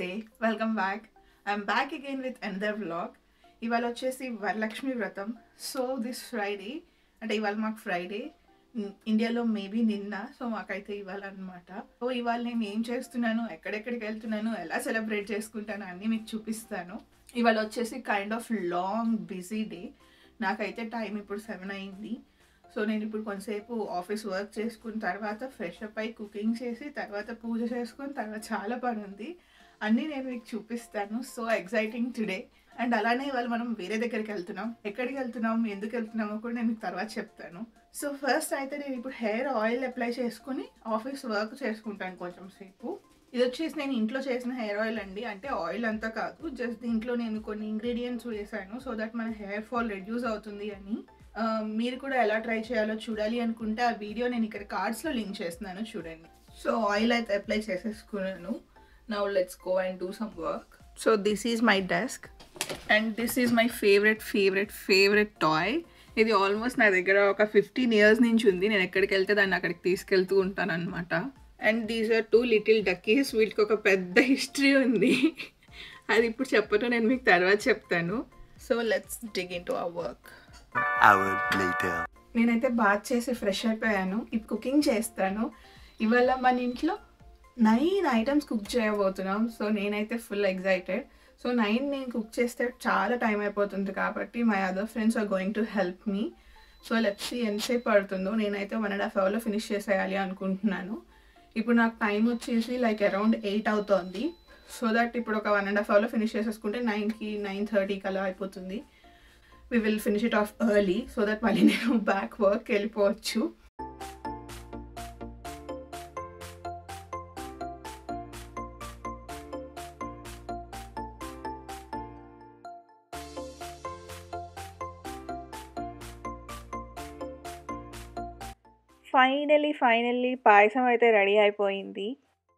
నమస్తే welcome back I'm back again with another vlog ఇవాళ వచ్చేసి వరలక్ష్మి వ్రతం సో దిస్ ఫ్రైడే అంటే ఇవాళ మాకు ఫ్రైడే ఇండియాలో మేబీ నిన్న సో మాకైతే ఇవాళ అనమాట సో ఇవాళ నేను ఏం చేస్తున్నాను ఎక్కడెక్కడికి వెళ్తున్నాను ఎలా సెలబ్రేట్ చేసుకుంటాను అన్నీ మీకు చూపిస్తాను ఇవాళ వచ్చేసి kind of long busy day నాకైతే టైం ఇప్పుడు సెవెన్ అయింది సో నేను ఇప్పుడు కొంతసేపు ఆఫీస్ వర్క్ చేసుకున్న తర్వాత ఫ్రెష్ అప్ అయి కుకింగ్ చేసి తర్వాత పూజ చేసుకుని తర్వాత చాలా పని ఉంది అన్నీ నేను మీకు చూపిస్తాను సో ఎగ్జైటింగ్ టుడే అండ్ అలానే ఇవాళ మనం వేరే దగ్గరికి వెళ్తున్నాం ఎక్కడికి వెళ్తున్నాం ఎందుకు వెళ్తున్నామో కూడా నేను మీకు తర్వాత చెప్తాను సో ఫస్ట్ అయితే నేను ఇప్పుడు హెయిర్ ఆయిల్ అప్లై చేసుకుని ఆఫీస్ వర్క్ చేసుకుంటాను కొంచెం సేపు ఇది వచ్చేసి నేను ఇంట్లో చేసిన హెయిర్ ఆయిల్ అండి అంటే ఆయిల్ అంతా కాదు జస్ట్ దీంట్లో నేను కొన్ని ఇంగ్రీడియంట్స్ వేసాను సో దట్ మన హెయిర్ ఫాల్ రెడ్యూస్ అవుతుంది అని ఆ, మీరు కూడా ఎలా ట్రై చేయాలో చూడాలి అనుకుంటే ఆ వీడియో నేను ఇక్కడ కార్డ్స్లో లింక్ చేస్తున్నాను చూడండి సో ఆయిల్ అయితే అప్లై చేసేసుకున్నాను now let's go and do some work so this is my desk and this is my favourite favourite favourite toy ఇది ఆల్మోస్ట్ నా దగ్గర ఒక ఫిఫ్టీన్ ఇయర్స్ నుంచి ఉంది నేను ఎక్కడికి వెళ్తే దాన్ని అక్కడికి తీసుకెళ్తూ ఉంటాను అనమాట and these are two little duckies వీటికి ఒక పెద్ద హిస్టరీ ఉంది అది ఇప్పుడు చెప్పటం నేను మీకు తర్వాత చెప్తాను so let's dig in to our work hour later. నేనైతే బాత్ చేసి ఫ్రెష్ అయిపోయాను ఇప్పుడు కుకింగ్ చేస్తాను ఇవాళ మన ఇంట్లో నైన్ ఐటమ్స్ కుక్ చేయబోతున్నాం సో నేనైతే ఫుల్ ఎగ్జైటెడ్ సో నైన్ నేను కుక్ చేస్తే చాలా టైం అయిపోతుంది కాబట్టి my other friends are going to help me so let's see ఎంతసేపు పడుతుందో నేనైతే వన్ అండ్ హాఫ్ అవర్లో ఫినిష్ చేసేయాలి అనుకుంటున్నాను ఇప్పుడు నాకు టైం వచ్చేసి లైక్ అరౌండ్ ఎయిట్ అవుతోంది సో దట్ ఇప్పుడు ఒక వన్ అండ్ హాఫ్ అవర్లో ఫినిష్ చేసేసుకుంటే నైన్కి నైన్ థర్టీకి అలా అయిపోతుంది we will finish it off early so that మళ్ళీ నేను బ్యాక్ వర్క్ వెళ్ళిపోవచ్చు ఫైనలీ ఫైనల్లీ పాయసం అయితే రెడీ అయిపోయింది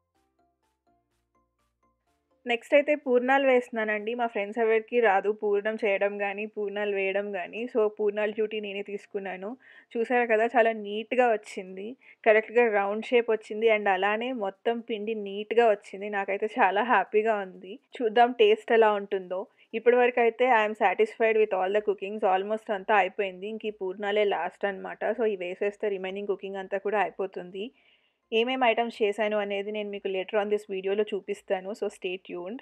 నెక్స్ట్ అయితే పూర్ణాలు వేస్తున్నానండి మా ఫ్రెండ్స్ ఎవరికి రాదు పూర్ణం చేయడం కానీ పూర్ణాలు వేయడం కానీ సో పూర్ణాల డ్యూటీ నేనే తీసుకున్నాను చూసారు కదా చాలా నీట్గా వచ్చింది కరెక్ట్గా రౌండ్ షేప్ వచ్చింది అండ్ అలానే మొత్తం పిండి నీట్గా వచ్చింది నాకైతే చాలా హ్యాపీగా ఉంది చూద్దాం టేస్ట్ ఎలా ఉంటుందో ఇప్పటి వరకు అయితే I'm satisfied with all the cookings almost అంతా అయిపోయింది ఇంక ఈ పూర్ణాలే లాస్ట్ అనమాట సో ఇవి వేసేస్తే రిమైనింగ్ కుకింగ్ అంతా కూడా అయిపోతుంది ఏమేమి ఐటమ్స్ చేశాను అనేది నేను మీకు లేటర్ ఆన్ దిస్ వీడియోలో చూపిస్తాను సో స్టే ట్యూన్డ్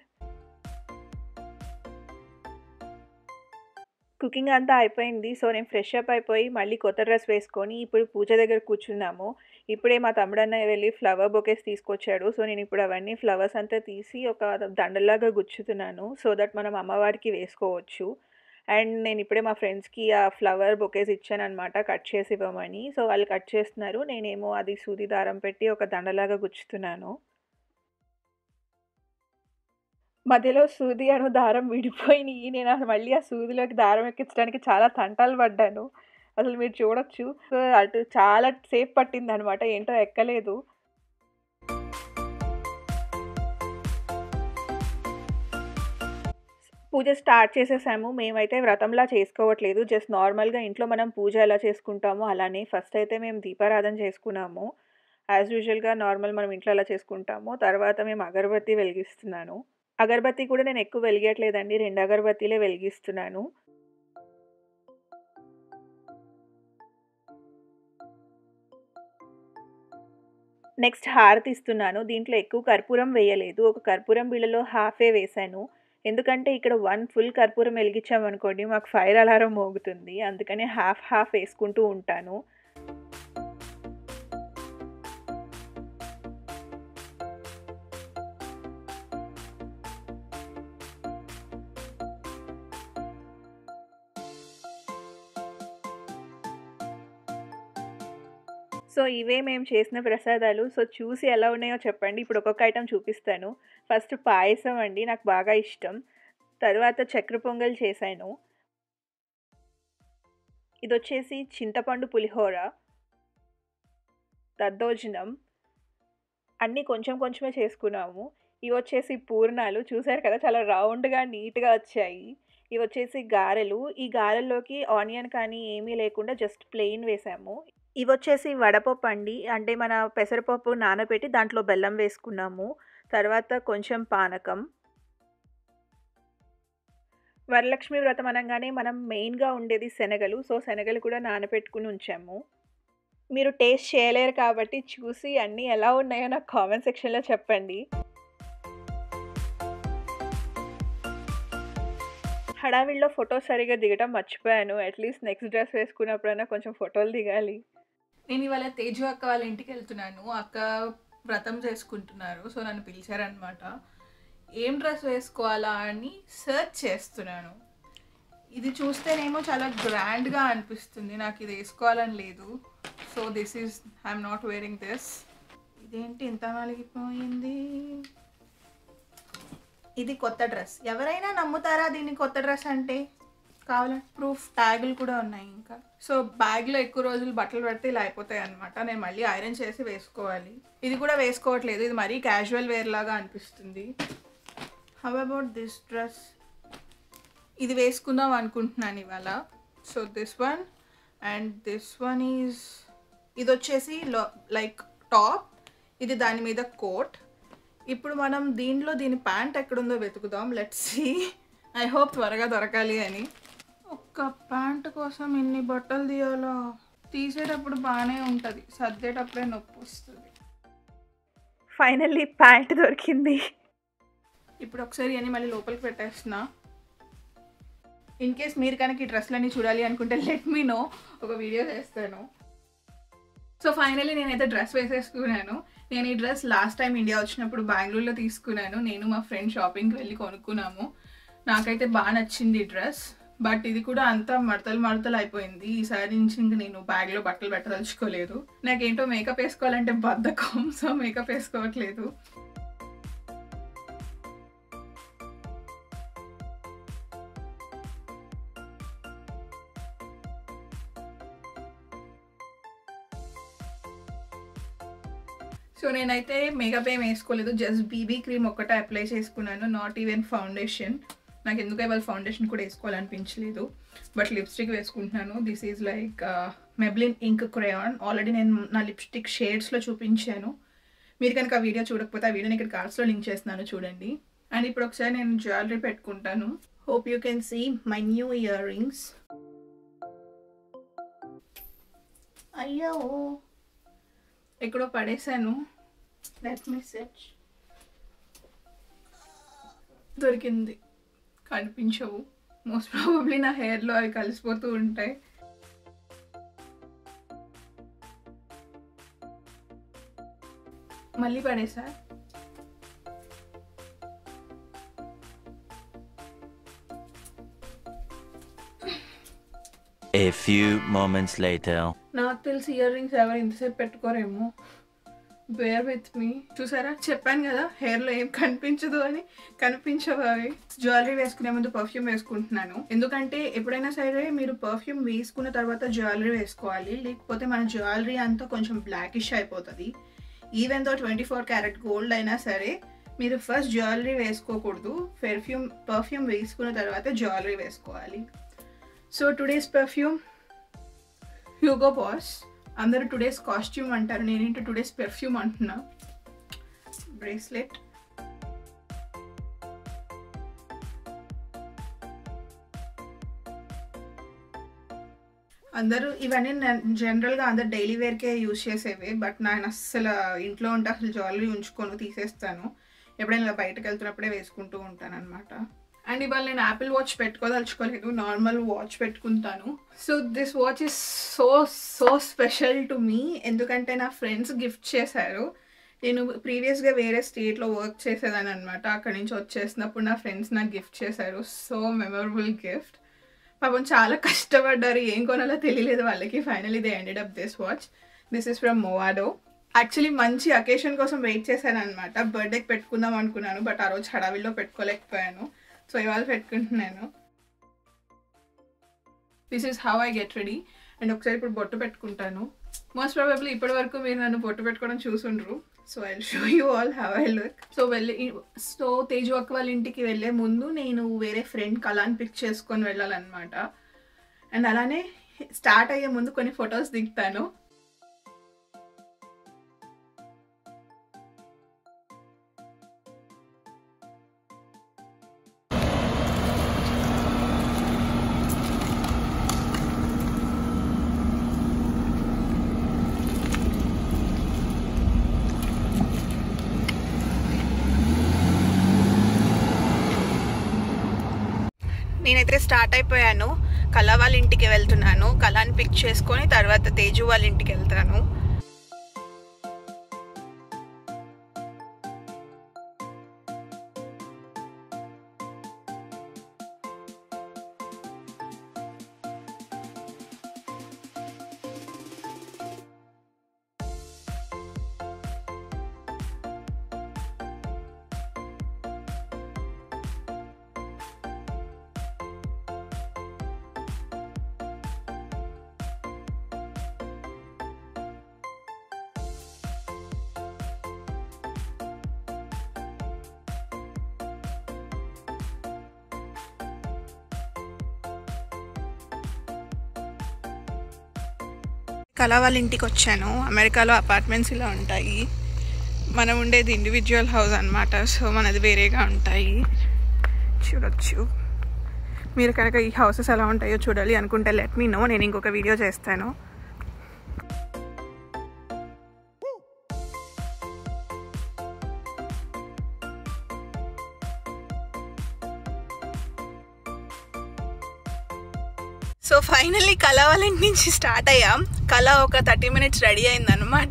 కుకింగ్ అంతా అయిపోయింది సో నేను ఫ్రెష్ అప్ అయిపోయి మళ్ళీ కొత్త డ్రెస్ వేసుకొని ఇప్పుడు పూజ దగ్గర కూర్చున్నాము ఇప్పుడే మా తమ్ముడన్న వెళ్ళి ఫ్లవర్ బొకేస్ తీసుకొచ్చాడు సో నేను ఇప్పుడు అవన్నీ ఫ్లవర్స్ అంతా తీసి ఒక దండలాగా గుచ్చుతున్నాను సో దట్ మనం అమ్మవారికి వేసుకోవచ్చు అండ్ నేను ఇప్పుడే మా ఫ్రెండ్స్కి ఆ ఫ్లవర్ బొకేస్ ఇచ్చాను అనమాట కట్ చేసి ఇవ్వమని సో వాళ్ళు కట్ చేస్తున్నారు నేనేమో అది సూది దారం పెట్టి ఒక దండలాగా గుచ్చుతున్నాను మధ్యలో సూది అను దారం విడిపోయినాయి నేను అసలు మళ్ళీ ఆ సూదిలోకి దారం ఎక్కించడానికి చాలా తంటాలు పడ్డాను అసలు మీరు చూడొచ్చు సో అటు చాలా సేఫ్ పట్టింది అనమాట ఏంటో ఎక్కలేదు పూజ స్టార్ట్ చేసేసాము మేమైతే వ్రతంలా చేసుకోవట్లేదు జస్ట్ నార్మల్గా ఇంట్లో మనం పూజ ఎలా చేసుకుంటామో అలానే ఫస్ట్ అయితే మేము దీపారాధన చేసుకున్నాము యాజ్ యూజువల్గా నార్మల్ మనం ఇంట్లో ఎలా చేసుకుంటామో తర్వాత మేము అగరబత్తి వెలిగిస్తున్నాను అగరబత్తి కూడా నేను ఎక్కువ వెలిగట్లేదండి రెండు అగరబత్తీలే వెలిగిస్తున్నాను నెక్స్ట్ హారతి ఇస్తున్నాను దీంట్లో ఎక్కువ కర్పూరం వేయలేదు ఒక కర్పూరం బిళ్ళలో హాఫే వేశాను ఎందుకంటే ఇక్కడ వన్ ఫుల్ కర్పూరం వెలిగించామనుకోండి మాకు ఫైర్ అలారం మోగుతుంది అందుకని హాఫ్ హాఫ్ వేసుకుంటూ ఉంటాను సో ఇవే మేము చేసిన ప్రసాదాలు సో చూసి ఎలా ఉన్నాయో చెప్పండి ఇప్పుడు ఒక్కొక్క ఐటెం చూపిస్తాను ఫస్ట్ పాయసం అండి నాకు బాగా ఇష్టం తర్వాత చక్కెర పొంగల్ చేశాను ఇది వచ్చేసి చింతపండు పులిహోర దద్దోజనం అన్నీ కొంచెం కొంచెమే చేసుకున్నాము ఇవి వచ్చేసి పూర్ణాలు చూసారు కదా చాలా రౌండ్గా నీట్గా వచ్చాయి ఇవి వచ్చేసి గారెలు ఈ గారెల్లోకి ఆనియన్ కానీ ఏమీ లేకుండా జస్ట్ ప్లెయిన్ వేసాము ఇవి వచ్చేసి వడపప్పు అండి అంటే మన పెసరపప్పు నానబెట్టి దాంట్లో బెల్లం వేసుకున్నాము తర్వాత కొంచెం పానకం వరలక్ష్మి వ్రతం అనగానే మనం మెయిన్గా ఉండేది శనగలు సో శనగలు కూడా నానబెట్టుకుని ఉంచాము మీరు టేస్ట్ చేయలేరు కాబట్టి చూసి అన్నీ ఎలా ఉన్నాయో నాకు కామెంట్ సెక్షన్లో చెప్పండి హడావిడిలో ఫొటోస్ సరిగా దిగటం మర్చిపోయాను అట్లీస్ట్ నెక్స్ట్ డ్రెస్ వేసుకున్నప్పుడైనా కొంచెం ఫోటోలు దిగాలి నేను ఇవాళ తేజు అక్క వాళ్ళ ఇంటికి వెళ్తున్నాను అక్క వ్రతం చేసుకుంటున్నారు సో నన్ను పిలిచారనమాట ఏం డ్రెస్ వేసుకోవాలా అని సెర్చ్ చేస్తున్నాను ఇది చూస్తేనేమో చాలా గ్రాండ్గా అనిపిస్తుంది నాకు ఇది వేసుకోవాలని లేదు so this is I'm not wearing this ఇదేంటి ఇంత నలిగిపోయింది ఇది కొత్త డ్రెస్ ఎవరైనా నమ్ముతారా దీన్ని కొత్త డ్రెస్ అంటే కావాలంటే ప్రూఫ్ ట్యాగులు కూడా ఉన్నాయి ఇంకా సో బ్యాగ్లో ఎక్కువ రోజులు బట్టలు పెడితే ఇలా అయిపోతాయి అనమాట నేను మళ్ళీ ఐరన్ చేసి వేసుకోవాలి ఇది కూడా వేసుకోవట్లేదు ఇది మరీ క్యాజువల్ వేర్ లాగా అనిపిస్తుంది హౌ అబౌట్ దిస్ డ్రెస్ ఇది వేసుకుందాం అనుకుంటున్నాను ఇవాళ so this one and this one is ఇది వచ్చేసి లైక్ టాప్ ఇది దాని మీద కోట్ ఇప్పుడు మనం దీంట్లో దీని ప్యాంట్ ఎక్కడుందో వెతుకుదాం లెట్స్ సీ ఐ హోప్ త్వరగా దొరకాలి అని ఒక్క ప్యాంట్ కోసం ఇన్ని బట్టలు తీయాలో తీసేటప్పుడు బాగానే ఉంటుంది సర్దేటప్పుడే నొప్పి వస్తుంది ఫైనల్లీ ప్యాంట్ దొరికింది ఇప్పుడు ఒకసారి అని మళ్ళీ లోపలికి పెట్టేస్తున్నా ఇన్ కేస్ మీరు కనుక ఈ డ్రెస్లన్నీ చూడాలి అనుకుంటే లెట్ మీ నో ఒక వీడియో చేస్తాను సో ఫైనల్లీ నేనైతే డ్రెస్ వేసేసుకున్నాను నేను ఈ డ్రెస్ లాస్ట్ టైం ఇండియా వచ్చినప్పుడు బెంగళూరులో తీసుకున్నాను నేను మా ఫ్రెండ్ షాపింగ్కి వెళ్ళి కొనుక్కున్నాము నాకైతే బాగా నచ్చింది ఈ డ్రెస్ బట్ ఇది కూడా అంతా మడతలు మడతలు అయిపోయింది ఈసారి నుంచి ఇంక నేను బ్యాగ్లో బట్టలు పెట్టదలుచుకోలేదు నాకేంటో మేకప్ వేసుకోవాలంటే బద్ధకం సో మేకప్ వేసుకోవట్లేదు సో నేనైతే మేకప్ ఏం వేసుకోలేదు జస్ట్ బీబీ క్రీమ్ ఒక్కటే అప్లై చేసుకున్నాను నాట్ ఈవెన్ ఫౌండేషన్ నాకు ఎందుకు ఇవాళ ఫౌండేషన్ కూడా వేసుకోవాలనిపించలేదు బట్ లిప్స్టిక్ వేసుకుంటున్నాను this is like Maybelline ink crayon already నేను నా లిప్స్టిక్ షేడ్స్లో చూపించాను మీరు కనుక ఆ వీడియో చూడకపోతే ఆ వీడియోని ఇక్కడ కార్డ్స్లో లింక్ చేస్తున్నాను చూడండి అండ్ ఇప్పుడు ఒకసారి నేను జ్యువెలరీ పెట్టుకుంటాను hope you can see my new year rings అయ్యో ఎక్కడో పడేశాను లెట్ మీ సెర్చ్ దొరికింది కనిపించవు మోస్ట్ ప్రాబబ్లీ నా హెయిర్లో అవి కలిసిపోతూ ఉంటాయి మళ్ళీ పడేసా A few moments later. నాకు తెలిసి ఇయర్ రింగ్స్ ఎవరు ఇంతసేపు పెట్టుకోరేమో బేర్ విత్ మీ చూసారా చెప్పాను కదా హెయిర్లో ఏం కనిపించదు అని కనిపించవు అవి జ్యువెలరీ వేసుకునే ముందు పర్ఫ్యూమ్ వేసుకుంటున్నాను ఎందుకంటే ఎప్పుడైనా సరే మీరు పర్ఫ్యూమ్ వేసుకున్న తర్వాత జ్యువెలరీ వేసుకోవాలి లేకపోతే మన జ్యువెలరీ అంతా కొంచెం బ్లాకిష్ అయిపోతుంది even though twenty four carat gold అయినా సరే మీరు ఫస్ట్ జ్యువెలరీ వేసుకోకూడదు పెర్ఫ్యూమ్ పర్ఫ్యూమ్ వేసుకున్న తర్వాత జ్యువెలరీ వేసుకోవాలి so today's perfume Hugo Boss అందరూ టుడేస్ కాస్ట్యూమ్ అంటారు నేనేంటో టుడేస్ పెర్ఫ్యూమ్ అంటున్నా బ్రేస్లెట్ అందరూ ఇవన్నీ జనరల్గా అందరు డైలీ వేర్కే యూజ్ చేసేవి బట్ నేను అస్సలు ఇంట్లో ఉంటే అసలు జ్యువెలరీ ఉంచుకొని తీసేస్తాను ఎప్పుడైనా ఇలా బయటకు వెళ్తున్నప్పుడే వేసుకుంటూ ఉంటాను అనమాట అండ్ ఇవాళ నేను యాపిల్ వాచ్ పెట్టుకోదలుచుకోలేదు నార్మల్ వాచ్ పెట్టుకుంటాను so this watch is so so special to me ఎందుకంటే నా ఫ్రెండ్స్ గిఫ్ట్ చేశారు నేను ప్రీవియస్గా వేరే స్టేట్లో వర్క్ చేసేదాన్ని అనమాట అక్కడి నుంచి వచ్చేసినప్పుడు నా ఫ్రెండ్స్ నాకు గిఫ్ట్ చేశారు సో మెమరబుల్ గిఫ్ట్ పాపం చాలా కష్టపడ్డారు ఏం కొనాలో తెలియలేదు వాళ్ళకి finally they ended up this watch this is from Movado actually మంచి అకేషన్ కోసం వెయిట్ చేశాను అనమాట బర్త్డేకి పెట్టుకుందాం అనుకున్నాను బట్ ఆ రోజు హడావిల్లో పెట్టుకోలేకపోయాను సో ఇవాళ పెట్టుకుంటున్నాను this is how I get ready and ఒకసారి ఇప్పుడు బొట్టు పెట్టుకుంటాను మోస్ట్ ప్రాబబ్లీ ఇప్పటి వరకు మీరు నన్ను బొట్టు పెట్టుకోవడం చూసుండ్రు so I show you all have I look so వెళ్ళి సో తేజు అక్క వాళ్ళ ఇంటికి వెళ్ళే ముందు నేను వేరే ఫ్రెండ్ కళాన్ని పిక్ చేసుకొని వెళ్ళాలన్నమాట అండ్ అలానే స్టార్ట్ అయ్యే ముందు కొన్ని ఫొటోస్ దిగుతాను నేనైతే స్టార్ట్ అయిపోయాను కళ వాళ్ళ ఇంటికి వెళ్తున్నాను కళని పిక్ చేసుకొని తర్వాత తేజు వాళ్ళ ఇంటికి వెళ్తాను కళ వాళ్ళ ఇంటికి వచ్చాను అమెరికాలో అపార్ట్మెంట్స్ ఇలా ఉంటాయి మనం ఉండేది ఇండివిజువల్ హౌస్ అనమాట సో మనది వేరేగా ఉంటాయి చూడొచ్చు మీరు కనుక ఈ హౌసెస్ ఎలా ఉంటాయో చూడాలి అనుకుంటే లెట్ మీ నో నేను ఇంకొక వీడియో చేస్తాను సో ఫైనల్లీ కళ వాళ్ళ ఇంటి నుంచి స్టార్ట్ అయ్యాం కళ ఒక థర్టీ మినిట్స్ రెడీ అయిందనమాట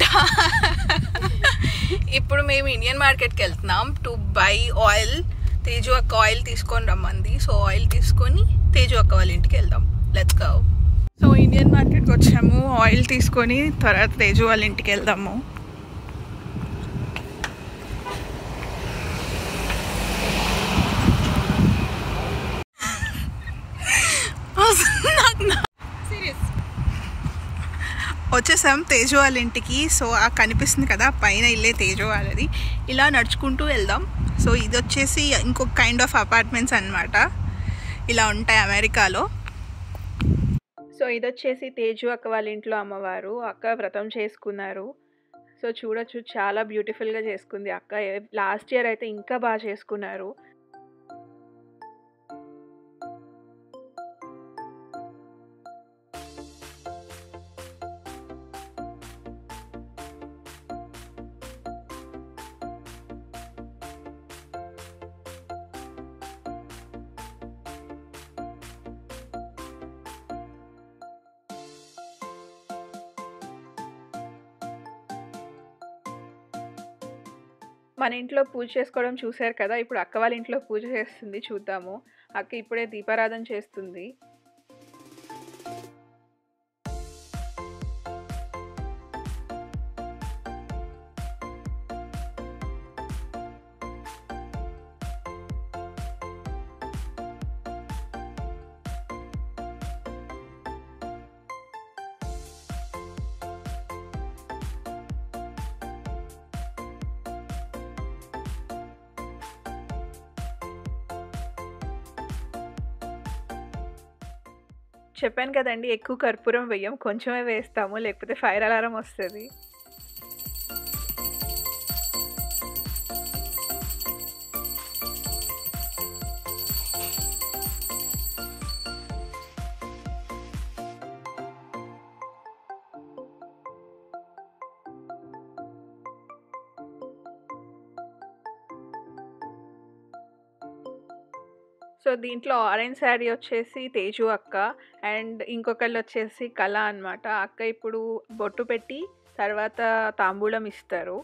ఇప్పుడు మేము ఇండియన్ మార్కెట్కి వెళ్తున్నాం టు బై ఆయిల్ తేజు అక్క ఆయిల్ తీసుకొని రమ్మంది సో ఆయిల్ తీసుకొని తేజు అక్క వాళ్ళ ఇంటికి వెళ్దాం లెట్స్ గో సో ఇండియన్ మార్కెట్కి వచ్చాము ఆయిల్ తీసుకొని తర్వాత తేజు వాళ్ళ ఇంటికి వెళ్దాము నాకు నా- వచ్చేసాం తేజు వాళ్ళ ఇంటికి సో ఆ కనిపిస్తుంది కదా పైన ఇల్లే తేజు వాళ్ళది ఇలా నడుచుకుంటూ వెళ్దాం సో ఇది వచ్చేసి ఇంకొక కైండ్ ఆఫ్ అపార్ట్మెంట్స్ అన్నమాట ఇలా ఉంటాయి అమెరికాలో సో ఇది వచ్చేసి తేజు అక్క వాళ్ళ ఇంట్లో అమ్మవారు అక్క వ్రతం చేసుకున్నారు సో చూడొచ్చు చాలా బ్యూటిఫుల్గా చేసుకుంది అక్క లాస్ట్ ఇయర్ అయితే ఇంకా బాగా చేసుకున్నారు మన ఇంట్లో పూజ చేసుకోవడం చూశారు కదా ఇప్పుడు అక్క వాళ్ళ ఇంట్లో పూజ చేస్తుంది చూద్దాము అక్క ఇప్పుడే దీపారాధన చేస్తుంది చెప్పాను కదండి ఎక్కువ కర్పూరం వేయం కొంచెమే వేస్తాము లేకపోతే ఫైర్ అలారం వస్తుంది సో దీంట్లో ఆరెంజ్ శారీ వచ్చేసి తేజు అక్క అండ్ ఇంకొకళ్ళు వచ్చేసి కళ అనమాట అక్క ఇప్పుడు బొట్టు పెట్టి తర్వాత తాంబూలం ఇస్తారు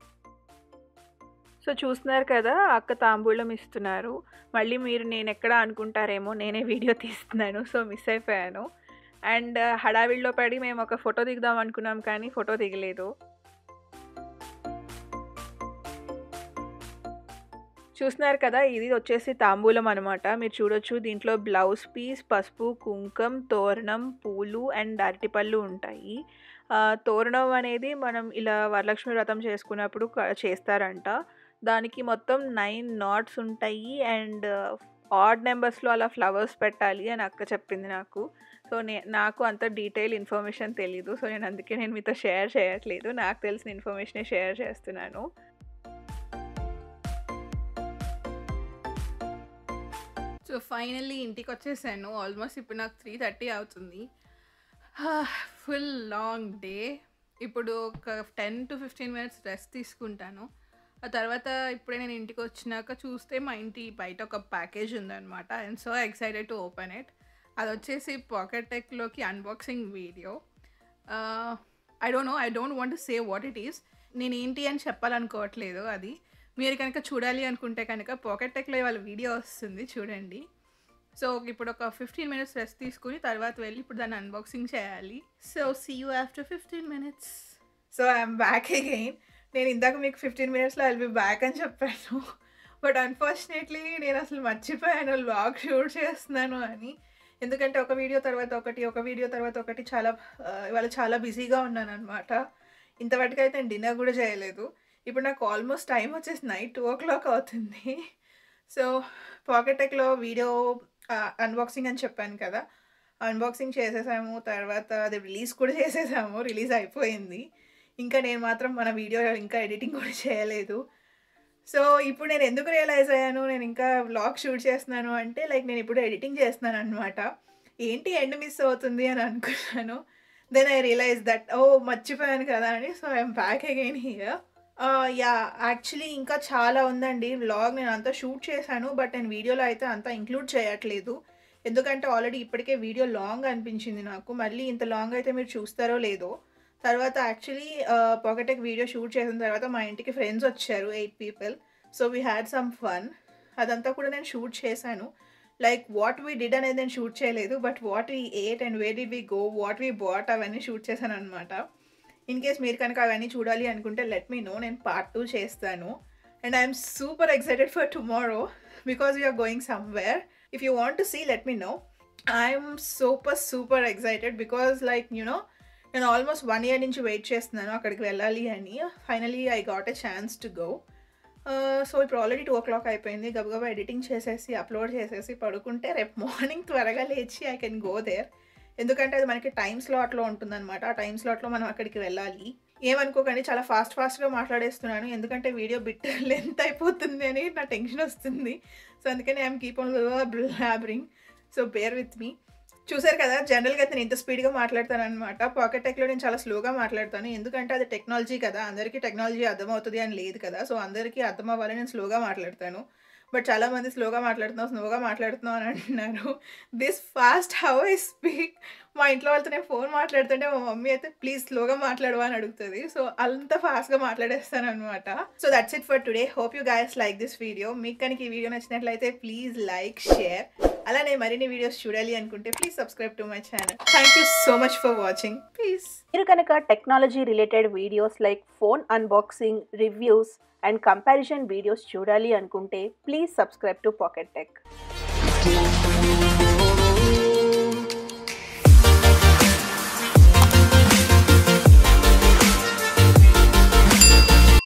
సో చూస్తున్నారు కదా అక్క తాంబూలం ఇస్తున్నారు మళ్ళీ మీరు నేను ఎక్కడ అనుకుంటారేమో నేనే వీడియో తీస్తున్నాను సో మిస్ అయిపోయాను అండ్ హడావిడిలో పడి మేము ఒక ఫోటో దిగుదాం అనుకున్నాం కానీ ఫోటో దిగలేదు చూస్తున్నారు కదా ఇది వచ్చేసి తాంబూలం అనమాట మీరు చూడొచ్చు దీంట్లో బ్లౌజ్ పీస్ పసుపు కుంకం తోరణం పూలు అండ్ అరటిపళ్ళు ఉంటాయి ఆ, తోరణం అనేది మనం ఇలా వరలక్ష్మి వ్రతం చేసుకున్నప్పుడు క- చేస్తారంట దానికి మొత్తం నైన్ నాట్స్ ఉంటాయి అండ్ ఆడ్ నెంబర్స్లో అలా ఫ్లవర్స్ పెట్టాలి అని అక్క చెప్పింది నాకు సో నే నాకు అంత డీటెయిల్ ఇన్ఫర్మేషన్ తెలీదు సో నేను అందుకే నేను మీతో షేర్ చేయట్లేదు నాకు తెలిసిన ఇన్ఫర్మేషనే షేర్ చేస్తున్నాను సో ఫైనల్లీ ఇంటికి వచ్చేసాను ఆల్మోస్ట్ ఇప్పుడు నాకు త్రీ థర్టీ అవుతుంది ఫుల్ లాంగ్ డే ఇప్పుడు ఒక ten to fifteen minutes rest తీసుకుంటాను ఆ తర్వాత ఇప్పుడే నేను ఇంటికి వచ్చినాక చూస్తే మా ఇంటి బయట ఒక ప్యాకేజ్ ఉందన్నమాట and so excited to open it అది వచ్చేసి పాకెట్ టెక్లోకి unboxing video I don't know I don't want say what it is నేను ఏంటి అని చెప్పాలనుకోవట్లేదు అది మీరు కనుక చూడాలి అనుకుంటే కనుక పాకెట్ టెక్లో ఇవాళ వీడియో వస్తుంది చూడండి సో ఇప్పుడు ఒక ఫిఫ్టీన్ మినిట్స్ రెస్ట్ తీసుకుని తర్వాత వెళ్ళి ఇప్పుడు దాన్ని అన్బాక్సింగ్ చేయాలి so see you after fifteen minutes so I'm back again నేను ఇందాక మీకు ఫిఫ్టీన్ మినిట్స్లో ఐల్ బి బ్యాక్ అని చెప్పాను బట్ అన్ఫార్చునేట్లీ నేను అసలు మర్చిపోయాను లాగ్ షూట్ చేస్తున్నాను అని ఎందుకంటే ఒక వీడియో తర్వాత ఒకటి ఒక వీడియో తర్వాత ఒకటి చాలా ఆ, ఇవాళ చాలా బిజీగా ఉన్నాను అనమాట ఇంతవరకు అయితే నేను డిన్నర్ కూడా చేయలేదు ఇప్పుడు నాకు ఆల్మోస్ట్ టైం వచ్చేసి నైట్ టూ ఓ క్లాక్ అవుతుంది సో పాకెటెక్లో వీడియో అన్బాక్సింగ్ అని చెప్పాను కదా అన్బాక్సింగ్ చేసేసాము తర్వాత అది రిలీజ్ కూడా చేసేసాము రిలీజ్ అయిపోయింది ఇంకా నేను మాత్రం మన వీడియో ఇంకా ఎడిటింగ్ కూడా చేయలేదు సో ఇప్పుడు నేను ఎందుకు రియలైజ్ అయ్యాను నేను ఇంకా వ్లాగ్ షూట్ చేస్తున్నాను అంటే లైక్ నేను ఇప్పుడు ఎడిటింగ్ చేస్తున్నాను అనమాట ఏంటి ఎండ్ మిస్ అవుతుంది అని అనుకున్నాను then I realize that oh మర్చిపోయాను కదా అని so I'm back again here yeah actually ఇంకా చాలా ఉందండి వ్లాగ్ నేను అంతా షూట్ చేశాను బట్ నేను వీడియోలో అయితే అంతా ఇంక్లూడ్ చేయట్లేదు ఎందుకంటే ఆల్రెడీ ఇప్పటికే వీడియో లాంగ్ అనిపించింది నాకు మళ్ళీ ఇంత లాంగ్ అయితే మీరు చూస్తారో లేదో తర్వాత యాక్చువల్లీ పాకెటెక్ వీడియో షూట్ చేసిన తర్వాత మా ఇంటికి ఫ్రెండ్స్ వచ్చారు eight people so we had some fun అదంతా కూడా నేను షూట్ చేశాను లైక్ వాట్ వీ డిడ్ అనేది నేను షూట్ చేయలేదు but what we ate and where did we go what we bought అవన్నీ షూట్ చేశాను అనమాట ఇన్ కేస్ మీరు కనుక అవన్నీ చూడాలి అనుకుంటే లెట్ మీ నో నేను పార్ట్ టూ చేస్తాను and I'm super excited for tomorrow because we're going somewhere if you want to see let me know I'm super super excited because like you know నేను almost one year నుంచి wait చేస్తున్నాను అక్కడికి వెళ్ళాలి అని finally I got a chance to go so ఇప్పుడు already two o'clock అయిపోయింది గబగబా editing చేసేసి అప్లోడ్ చేసేసి పడుకుంటే రేపు మార్నింగ్ త్వరగా లేచి ఐ కెన్ గో దేర్ ఎందుకంటే అది మనకి టైం స్లాట్లో ఉంటుందన్నమాట ఆ టైం స్లాట్లో మనం అక్కడికి వెళ్ళాలి ఏమనుకోకండి చాలా ఫాస్ట్ ఫాస్ట్గా మాట్లాడేస్తున్నాను ఎందుకంటే వీడియో బిట్ లెంత్ అయిపోతుంది అని నా టెన్షన్ వస్తుంది సో అందుకని I'm keep on blabbering so bear with me చూసారు కదా జనరల్గా అయితే నేను ఇంత స్పీడ్గా మాట్లాడతాను అనమాట పాకెట్ టెక్లో నేను చాలా స్లోగా మాట్లాడతాను ఎందుకంటే అది టెక్నాలజీ కదా అందరికీ టెక్నాలజీ అర్థమవుతుంది అని లేదు కదా సో అందరికీ అర్థం అవ్వాలని నేను స్లోగా మాట్లాడతాను బట్ చాలామంది స్లోగా మాట్లాడుతున్నావు స్లోగా మాట్లాడుతున్నావు అని అంటున్నారు this fast how I speak మా ఇంట్లో వాళ్ళతో నేను ఫోన్ మాట్లాడుతుంటే మా మమ్మీ అయితే ప్లీజ్ స్లోగా మాట్లాడవా అని అడుగుతుంది సో అంత ఫాస్ట్గా మాట్లాడేస్తాను అనమాట so that's it for today hope you guys like this video మీకు కనుక ఈ వీడియో నచ్చినట్లయితే ప్లీజ్ లైక్ షేర్ అలానే మరిన్ని వీడియోస్ చూడాలి అనుకుంటే please subscribe to my channel thank you so much for watching please మీరు కనుక technology related videos like phone unboxing reviews and comparison videos చూడాలి అనుకుంటే please subscribe to pocket tech